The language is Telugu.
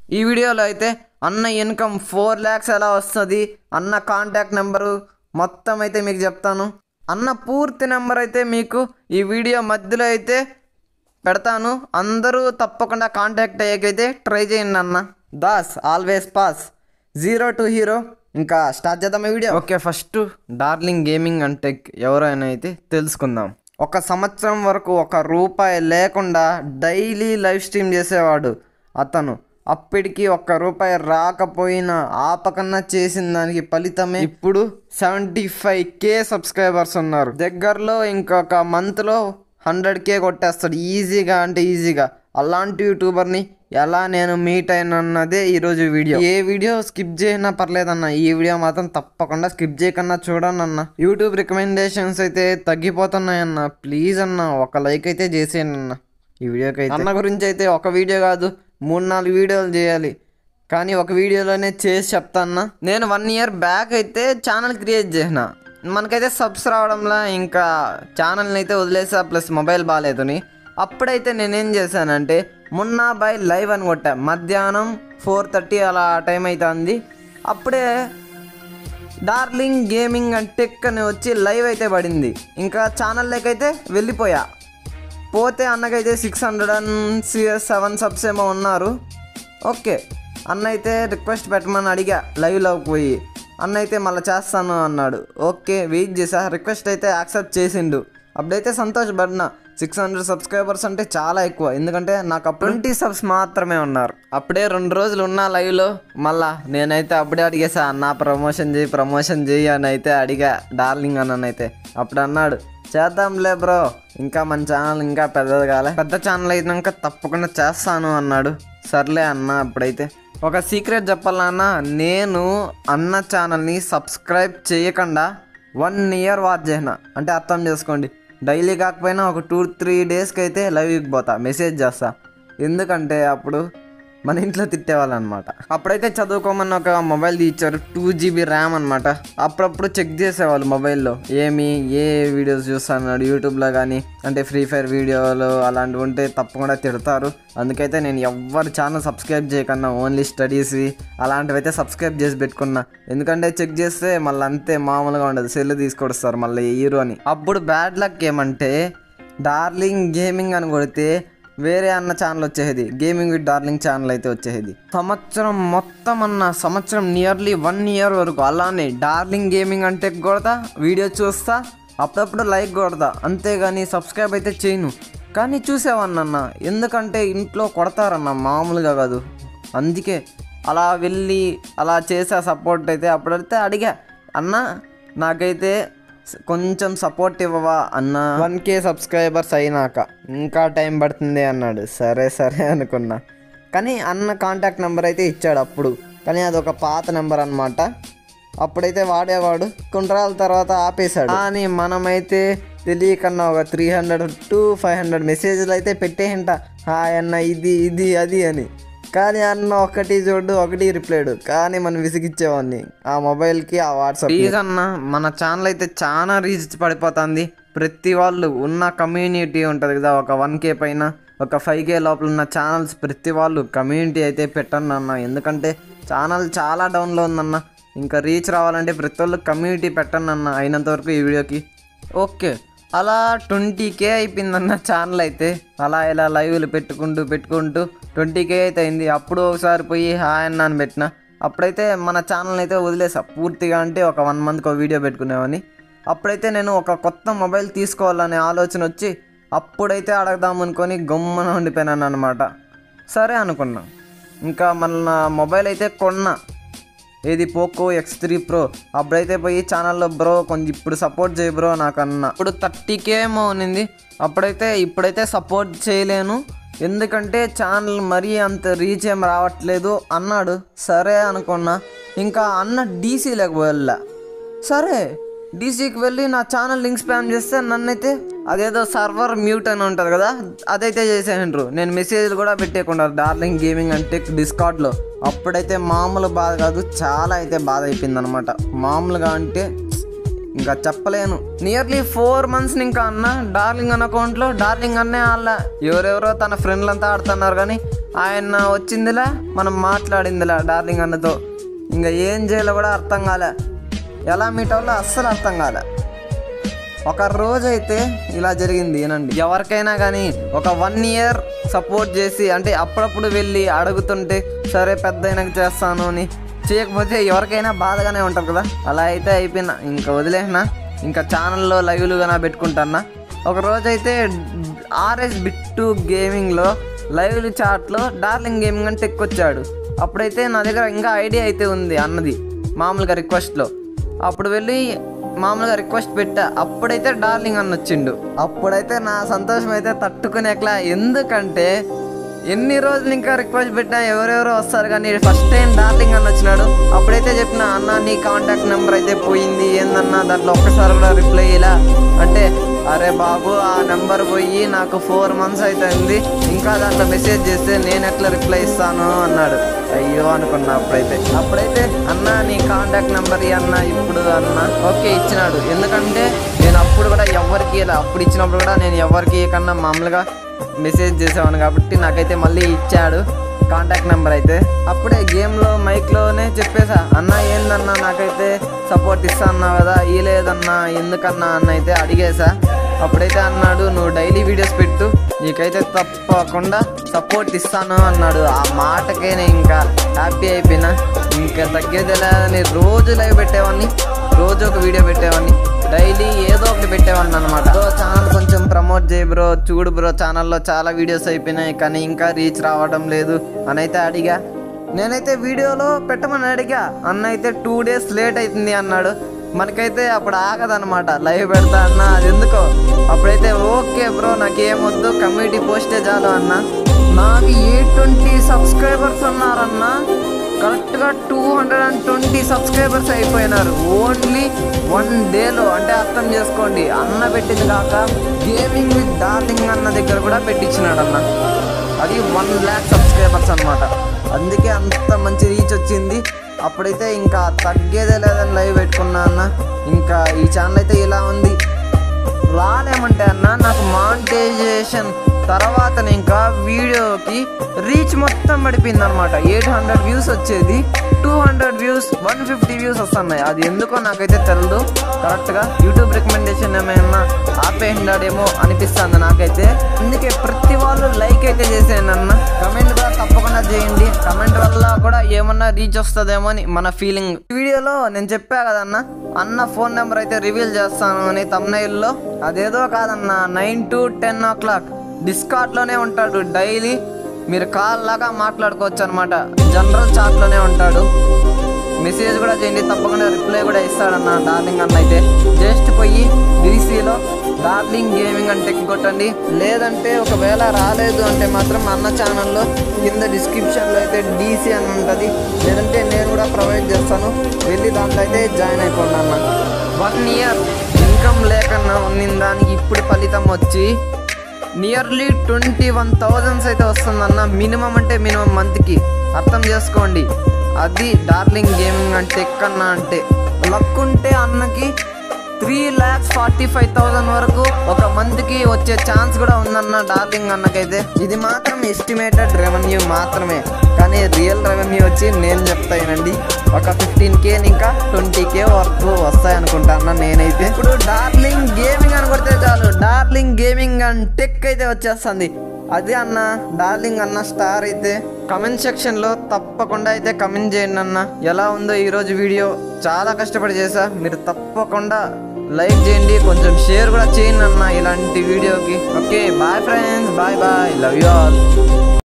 ఈ వీడియోలో అయితే అన్న ఇన్కమ్ ఫోర్ ల్యాక్స్ ఎలా వస్తుంది అన్న కాంటాక్ట్ నెంబరు మొత్తం అయితే మీకు చెప్తాను అన్న పూర్తి నెంబర్ అయితే మీకు ఈ వీడియో మధ్యలో అయితే పెడతాను అందరూ తప్పకుండా కాంటాక్ట్ అయ్యాకైతే ట్రై చేయండి అన్న Das always pass zero to hero ఇంకా స్టార్ట్ చేద్దాం ఈ video okay first darling gaming and tech ఎవరైనా అయితే తెలుసుకుందాం ఒక సంవత్సరం వరకు ఒక రూపాయి లేకుండా డైలీ లైవ్ స్ట్రీమ్ చేసేవాడు అతను అప్పటికి ఒక్క రూపాయి రాకపోయినా ఆపకన్నా చేసిన దానికి ఫలితమే ఇప్పుడు సెవెంటీ ఫైవ్ కే సబ్స్క్రైబర్స్ ఉన్నారు దగ్గరలో ఇంకొక మంత్లో హండ్రెడ్ కే కొట్టేస్తాడు ఈజీగా అంటే ఈజీగా అలాంటి యూట్యూబర్ని ఎలా నేను మీట్ అయినన్నదే ఈరోజు వీడియో ఏ వీడియో స్కిప్ చేయనా పర్లేదన్న ఈ వీడియో మాత్రం తప్పకుండా స్కిప్ చేయకన్నా చూడండి అన్న యూట్యూబ్ రికమెండేషన్స్ అయితే తగ్గిపోతున్నాయన్న ప్లీజ్ అన్న ఒక లైక్ అయితే చేసేయండి అన్న ఈ వీడియోకి అయితే అన్న గురించి అయితే ఒక వీడియో కాదు మూడు నాలుగు వీడియోలు చేయాలి కానీ ఒక వీడియోలోనే చేసి చెప్తాన్నా నేను వన్ ఇయర్ బ్యాక్ అయితే ఛానల్ క్రియేట్ చేసిన మనకైతే సబ్స్ రావడంలా ఇంకా ఛానల్ని అయితే వదిలేసా ప్లస్ మొబైల్ బాగాలేదని అప్పుడైతే నేనేం చేశానంటే మొన్న బై లైవ్ అని కొట్టా మధ్యాహ్నం ఫోర్ థర్టీ అలా టైం అవుతుంది అప్పుడే డార్లింగ్ గేమింగ్ అండ్ టెక్ అని వచ్చి లైవ్ అయితే పడింది ఇంకా ఛానల్లోకి అయితే వెళ్ళిపోయా పోతే అన్నకైతే six hundred and seven subs ఏమో ఉన్నారు ఓకే అన్న అయితే రిక్వెస్ట్ పెట్టమని అడిగా లైవ్లోకి పోయి అన్న అయితే మళ్ళీ చేస్తాను అన్నాడు ఓకే వెయిట్ చేసా రిక్వెస్ట్ అయితే యాక్సెప్ట్ చేసిండు అప్పుడైతే సంతోషపడినా సిక్స్ హండ్రెడ్ సబ్స్క్రైబర్స్ అంటే చాలా ఎక్కువ ఎందుకంటే నాకు అప్పుడు ట్వంటీ సబ్స్ మాత్రమే ఉన్నారు అప్పుడే రెండు రోజులు ఉన్నా లైవ్లో మళ్ళా నేనైతే అప్పుడే అడిగేసా అన్న ప్రమోషన్ చేయి ప్రమోషన్ చేయి అని అయితే అడిగా డార్లింగ్ అన్ననైతే అప్పుడు అన్నాడు చేద్దాంలే బ్రో ఇంకా మన ఛానల్ ఇంకా పెద్దది కాలే పెద్ద ఛానల్ అయినాక తప్పకుండా చేస్తాను అన్నాడు సర్లే అన్న అప్పుడైతే ఒక సీక్రెట్ చెప్పాలన్నా నేను అన్న ఛానల్ని సబ్స్క్రైబ్ చేయకుండా వన్ ఇయర్ వాచ్ చేసిన అంటే అర్థం చేసుకోండి డైలీ కాకపోయినా ఒక టూ త్రీ డేస్కి అయితే లైవ్కి పోతా మెసేజ్ చేస్తా ఎందుకంటే అప్పుడు మన ఇంట్లో తిట్టేవాళ్ళు అనమాట అప్పుడైతే చదువుకోమని ఒక మొబైల్ ఇచ్చారు టూ జీబీ ర్యామ్ అనమాట అప్పుడప్పుడు చెక్ చేసేవాళ్ళు మొబైల్లో ఏమి ఏ వీడియోస్ చూస్తున్నాడు యూట్యూబ్లో కానీ అంటే ఫ్రీ ఫైర్ వీడియోలు అలాంటివి ఉంటే తప్పకుండా తిడతారు అందుకైతే నేను ఎవ్వరు ఛానల్ సబ్స్క్రైబ్ చేయకన్నా ఓన్లీ స్టడీస్ అలాంటివి అయితే సబ్స్క్రైబ్ చేసి పెట్టుకున్నా ఎందుకంటే చెక్ చేస్తే మళ్ళీ అంతే మామూలుగా ఉండదు సెల్ తీసుకొస్తారు మళ్ళీ హీరో అని అప్పుడు బ్యాడ్ లక్ ఏమంటే డార్లింగ్ గేమింగ్ అని కొడితే వేరే అన్న ఛానల్ వచ్చేది గేమింగ్ విత్ డార్లింగ్ ఛానల్ అయితే వచ్చేది సంవత్సరం మొత్తం అన్న సంవత్సరం నియర్లీ వన్ ఇయర్ వరకు అలానే డార్లింగ్ గేమింగ్ అంటే కొడతా వీడియో చూస్తా అప్పుడప్పుడు లైక్ కొడతా అంతేగాని సబ్స్క్రైబ్ అయితే చేయను కానీ చూసేవాడినన్న ఎందుకంటే ఇంట్లో కొడతారన్న మామూలుగా కాదు అందుకే అలా వెళ్ళి అలా చేసే సపోర్ట్ అయితే అప్పుడైతే అడిగా అన్న నాకైతే స- కొంచెం సపోర్ట్ ఇవ్వవా అన్న వన్ కే సబ్స్క్రైబర్స్ అయినాక ఇంకా టైం పడుతుంది అన్నాడు సరే సరే అనుకున్నా కానీ అన్న కాంటాక్ట్ నెంబర్ అయితే ఇచ్చాడు అప్పుడు కానీ అది ఒక పాత నెంబర్ అన్నమాట అప్పుడైతే వాడేవాడు కొంటరాల తర్వాత ఆపేశాడు కానీ మనమైతే తెలియకన్నా ఒక three hundred to five hundred మెసేజ్లు అయితే పెట్టేయంట హాయ్ అన్న ఇది ఇది అది అని కానీ అన్న ఒకటి చూడు ఒకటి రిప్లైడు కానీ మనం విసిగిచ్చేవాడిని ఆ మొబైల్కి ఆ వాట్సాప్ ప్లీజ్ అన్న మన ఛానల్ అయితే చాలా రీచ్ పడిపోతుంది ప్రతి వాళ్ళు ఉన్న కమ్యూనిటీ ఉంటుంది కదా ఒక వన్ కే పైన ఒక ఫైవ్ కే లోపల ఉన్న ఛానల్స్ ప్రతి వాళ్ళు కమ్యూనిటీ అయితే పెట్టండి అన్న ఎందుకంటే ఛానల్ చాలా డౌన్లో ఉందన్న ఇంకా రీచ్ రావాలంటే ప్రతి వాళ్ళు కమ్యూనిటీ పెట్టండి అన్న అయినంత వరకు ఈ వీడియోకి ఓకే అలా ట్వంటీ కే అయిపోయిందన్న ఛానల్ అయితే అలా ఇలా లైవ్లు పెట్టుకుంటూ పెట్టుకుంటూ ట్వంటీ కే అయితే అయింది అప్పుడు ఒకసారి పోయి హాయ్ అన్న అని పెట్టిన అప్పుడైతే మన ఛానల్ అయితే వదిలేసా పూర్తిగా అంటే ఒక వన్ మంత్కి ఒక వీడియో పెట్టుకునేవాని అప్పుడైతే నేను ఒక కొత్త మొబైల్ తీసుకోవాలనే ఆలోచన వచ్చి అప్పుడైతే అడగదాం అనుకొని గమ్మున ఉండిపోయినాను అనమాట సరే అనుకున్నా ఇంకా మన మొబైల్ అయితే కొన్నా ఏది పోకో ఎక్స్ త్రీ ప్రో అప్పుడైతే పోయి ఛానల్లో బ్రో కొంచెం ఇప్పుడు సపోర్ట్ చేయి బ్రో నాకు అన్న ఇప్పుడు థర్టీ కే ఏమో ఉన్నింది అప్పుడైతే ఇప్పుడైతే సపోర్ట్ చేయలేను ఎందుకంటే ఛానల్ మరీ అంత రీచ్ ఏం రావట్లేదు అన్నాడు సరే అనుకున్నా ఇంకా అన్న డీసీ లేకపోయా సరే డీసీకి వెళ్ళి నా ఛానల్ లింక్ స్పామ్ చేస్తే నన్నైతే అదేదో సర్వర్ మ్యూట్ అని ఉంటుంది కదా అదైతే చేసేయండ్రు నేను మెసేజ్లు కూడా పెట్టేయకుండా డార్లింగ్ గేమింగ్ అంటే డిస్కార్డ్లో అప్పుడైతే మామూలు బాధ కాదు చాలా అయితే బాధ అయిపోయింది అనమాట మామూలుగా అంటే ఇంకా చెప్పలేను నియర్లీ ఫోర్ మంత్స్ ఇంకా అన్న డార్లింగ్ అన్న అకౌంట్లో డార్లింగ్ అన్నే వాళ్ళ ఎవరెవరో తన ఫ్రెండ్లంతా ఆడుతున్నారు కానీ ఆయన వచ్చిందిలా మనం మాట్లాడిందిలా డార్లింగ్ అన్నతో ఇంకా ఏం చేయాలో కూడా అర్థం కాలే ఎలా మీట్ అవ్వాలో అస్సలు అర్థం కాలే ఒక రోజు అయితే ఇలా జరిగింది ఏనండి ఎవరికైనా కానీ ఒక వన్ ఇయర్ సపోర్ట్ చేసి అంటే అప్పుడప్పుడు వెళ్ళి అడుగుతుంటే సరే పెద్ద అయినాక చేస్తాను అని చేయకపోతే ఎవరికైనా బాధగానే ఉంటుంది కదా అలా అయితే అయిపోయినా ఇంకా వదిలేసిన ఇంకా ఛానల్లో లైవ్లు కానీ పెట్టుకుంటానా ఒక రోజు అయితే ఆర్ఎస్ బిట్టు గేమింగ్లో లైవ్ చాట్లో డార్లింగ్ గేమింగ్ అని టెక్కొచ్చాడు అప్పుడైతే నా దగ్గర ఇంకా ఐడియా అయితే ఉంది అన్నది మామూలుగా రిక్వెస్ట్లో అప్పుడు వెళ్ళి మామూలుగా రిక్వెస్ట్ పెట్టా అప్పుడైతే డార్లింగ్ అన్న వచ్చిండు అప్పుడైతే నా సంతోషం అయితే తట్టుకునేట్లా ఎందుకంటే ఎన్ని రోజులు ఇంకా రిక్వెస్ట్ పెట్టినా ఎవరెవరో వస్తారు కానీ ఫస్ట్ టైం డార్లింగ్ అన్న వచ్చినాడు అప్పుడైతే చెప్పిన అన్న నీ కాంటాక్ట్ నెంబర్ అయితే పోయింది ఏందన్నా దాంట్లో ఒక్కసారి కూడా రిప్లై ఇలా అంటే అరే బాబు ఆ నెంబర్ పోయి నాకు ఫోర్ మంత్స్ అవుతుంది ఇంకా దాంట్లో మెసేజ్ చేస్తే నేను ఎట్లా రిప్లై ఇస్తాను అన్నాడు అయ్యో అనుకున్నా అప్పుడైతే అప్పుడైతే అన్న నీ కాంటాక్ట్ నెంబర్ అన్న ఇప్పుడు అన్న ఓకే ఇచ్చినాడు ఎందుకంటే నేను అప్పుడు కూడా ఎవరికి ఇలా అప్పుడు ఇచ్చినప్పుడు కూడా నేను ఎవరికి కన్నా మామూలుగా మెసేజ్ చేసేవాను కాబట్టి నాకైతే మళ్ళీ ఇచ్చాడు కాంటాక్ట్ నెంబర్ అయితే అప్పుడే గేమ్లో మైక్లోనే చెప్పేసా అన్న ఏందన్నా నాకైతే సపోర్ట్ ఇస్తా అన్నావు కదా ఈ లేదన్నా ఎందుకన్నా అన్న అయితే అడిగేసా అప్పుడైతే అన్నాడు నువ్వు డైలీ వీడియోస్ పెట్టు నీకైతే తప్పకుండా సపోర్ట్ ఇస్తాను అన్నాడు ఆ మాటకే నేను ఇంకా హ్యాపీ అయిపోయినా ఇంకా తగ్గేదిలా నేను రోజు లైవ్ పెట్టేవాడిని రోజు ఒక వీడియో పెట్టేవాడిని డైలీ ఏదో ఒకటి పెట్టేవాడిని అనమాట ఛానల్ కొంచెం ప్రమోట్ చేయి బ్రో చూడు బ్రో ఛానల్లో చాలా వీడియోస్ అయిపోయినాయి కానీ ఇంకా రీచ్ రావడం లేదు అని అయితే అడిగా నేనైతే వీడియోలో పెట్టమని అడిగా అన్న అయితే టూ డేస్ లేట్ అవుతుంది అన్నాడు మనకైతే అప్పుడు ఆగదనమాట లైవ్ పెడతా అన్న అది ఎందుకో అప్పుడైతే ఓకే బ్రో నాకేమొద్దు కమ్యూనిటీ పోస్టే చాలు అన్న నాకు ఏ ట్వంటీ సబ్స్క్రైబర్స్ ఉన్నారన్నా కరెక్ట్గా two hundred and twenty subscribers అయిపోయినారు ఓన్లీ వన్ డేలో అంటే అర్థం చేసుకోండి అన్న పెట్టింది కాక గేమింగ్ విత్ డార్లింగ్ అన్న దగ్గర కూడా పెట్టించినాడు అన్న అది వన్ ల్యాక్ సబ్స్క్రైబర్స్ అన్నమాట అందుకే అంత మంచి రీచ్ వచ్చింది అప్పుడైతే ఇంకా తగ్గేదే లేదని లైవ్ పెట్టుకున్నా అన్న ఇంకా ఈ ఛానల్ అయితే ఇలా ఉంది రాలేమంటే అన్న నాకు మానిటైజేషన్ తర్వాత ఇంకా వీడియోకి రీచ్ మొత్తం పడిపోయింది అనమాట ఎయిట్ హండ్రెడ్ వ్యూస్ వచ్చేది two hundred views one fifty views వస్తున్నాయి అది ఎందుకో నాకైతే తెలియదు కరెక్ట్గా యూట్యూబ్ రికమెండేషన్ ఏమైనా ఆపేసినాడేమో అనిపిస్తుంది నాకైతే అందుకే ప్రతి వాళ్ళు లైక్ అయితే చేసేయండి అన్న కమెంట్ కూడా తప్పకుండా చేయండి కమెంట్ వల్ల కూడా ఏమన్నా రీచ్ వస్తుందేమో అని మన ఫీలింగ్ వీడియోలో నేను చెప్పా కదన్న అన్న ఫోన్ నెంబర్ అయితే రివీల్ చేస్తాను అని తమ్నైల్లో అదేదో కాదన్న nine to ten o'clock డిస్కార్డ్లోనే ఉంటాడు డైలీ మీరు కాల్ లాగా మాట్లాడుకోవచ్చు అనమాట జనరల్ చాట్లోనే ఉంటాడు మెసేజ్ కూడా చేయండి తప్పకుండా రిప్లై కూడా ఇస్తాడన్న డార్లింగ్ అన్న అయితే జస్ట్ పోయి డీసీలో డార్లింగ్ గేమింగ్ అంటే కొట్టండి లేదంటే ఒకవేళ రాలేదు అంటే మాత్రం అన్న ఛానల్లో కింద డిస్క్రిప్షన్లో అయితే డీసీ అని ఉంటుంది లేదంటే నేను కూడా ప్రొవైడ్ చేస్తాను వెళ్ళి దాంట్లో అయితే జాయిన్ అయిపోండి అన్న వన్ ఇయర్ ఇన్కమ్ లేకన్నా ఉన్న దానికి ఇప్పుడు ఫలితం వచ్చి నియర్లీ ట్వంటీ వన్ థౌజండ్స్ అయితే వస్తుందన్న మినిమం అంటే మినిమం మంత్కి అర్థం చేసుకోండి అది డార్లింగ్ గేమింగ్ అంటే ఎక్కన్నా అంటే లక్ ఉంటే అన్నకి three lakhs forty five thousand వరకు ఒక మంత్కి వచ్చే ఛాన్స్ కూడా ఉందన్న డార్లింగ్ అన్నకైతే ఇది మాత్రం ఎస్టిమేటెడ్ రెవెన్యూ మాత్రమే కానీ రియల్ రెవెన్యూ వచ్చి నేను చెప్తానండి ఒక ఫిఫ్టీన్ కే ఇంకా ట్వంటీ కే వరకు వస్తాయి అనుకుంటాను నేనైతే ఇప్పుడు డార్లింగ్ గేమింగ్ అని కొడితే చాలు డార్లింగ్ గేమింగ్ అండ్ టెక్ అయితే వచ్చేస్తుంది అది అన్న డార్లింగ్ అన్న స్టార్ అయితే కమెంట్ సెక్షన్లో తప్పకుండా అయితే కమెంట్ చేయండి అన్న ఎలా ఉందో ఈరోజు వీడియో చాలా కష్టపడి చేసా మీరు తప్పకుండా లైక్ చేయండి కొంచెం షేర్ కూడా చేయండి అన్న ఇలాంటి వీడియోకి okay bye friends bye bye love you all